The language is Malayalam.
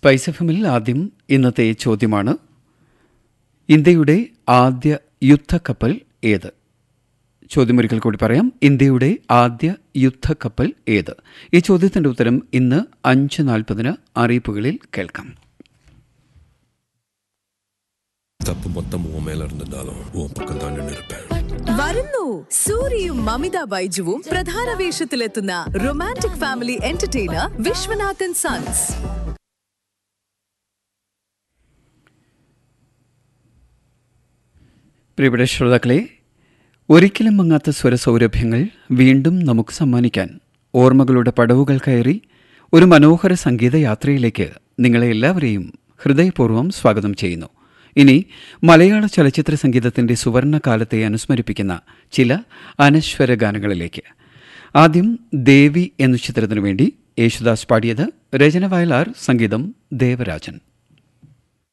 സ്പൈസ് എഫ് എമ്മിൽ ആദ്യം ഇന്നത്തെ ചോദ്യമാണ് ഇന്ത്യയുടെ ആദ്യ യുദ്ധക്കപ്പൽ ഏത് ചോദ്യം ഒരിക്കൽ കൂടി പറയാം ഇന്ത്യയുടെ ആദ്യ യുദ്ധക്കപ്പൽ ഏത് ഈ ചോദ്യത്തിന്റെ ഉത്തരം ഇന്ന് അഞ്ച് നാൽപ്പതിന് അറിയിപ്പുകളിൽ കേൾക്കാം தப்பு மொத்தம் உன் மேல இருந்திருந்தாலும் உன் பக்கம் தான் நின்று இருப்பேன் വരുന്നു സൂര്യയും മമിത ബൈജുവും പ്രധാന വേഷത്തിലെത്തുന്ന romantic family entertainer Viswanathan sons പ്രിയപ്പെട്ട ശ്രോതാക്കളെ ഒരിക്കലും മങ്ങാത്ത സ്വരസൗരഭ്യങ്ങൾ വീണ്ടും നമുക്ക് സമ്മാനിക്കാൻ ഓർമ്മകളുടെ പടവുകൾ കയറി ഒരു മനോഹര സംഗീത യാത്രയിലേക്ക് നിങ്ങളെ എല്ലാവരെയും ഹൃദയപൂർവ്വം സ്വാഗതം ചെയ്യുന്നു ഇനി മലയാള ചലച്ചിത്ര സംഗീതത്തിന്റെ സുവർണകാലത്തെ അനുസ്മരിപ്പിക്കുന്ന ചില അനശ്വര ഗാനങ്ങളിലേക്ക് ആദ്യം ദേവി എന്ന ചിത്രത്തിനു വേണ്ടി യേശുദാസ് പാടിയത് രചന വയലാർ സംഗീതം ദേവരാജൻ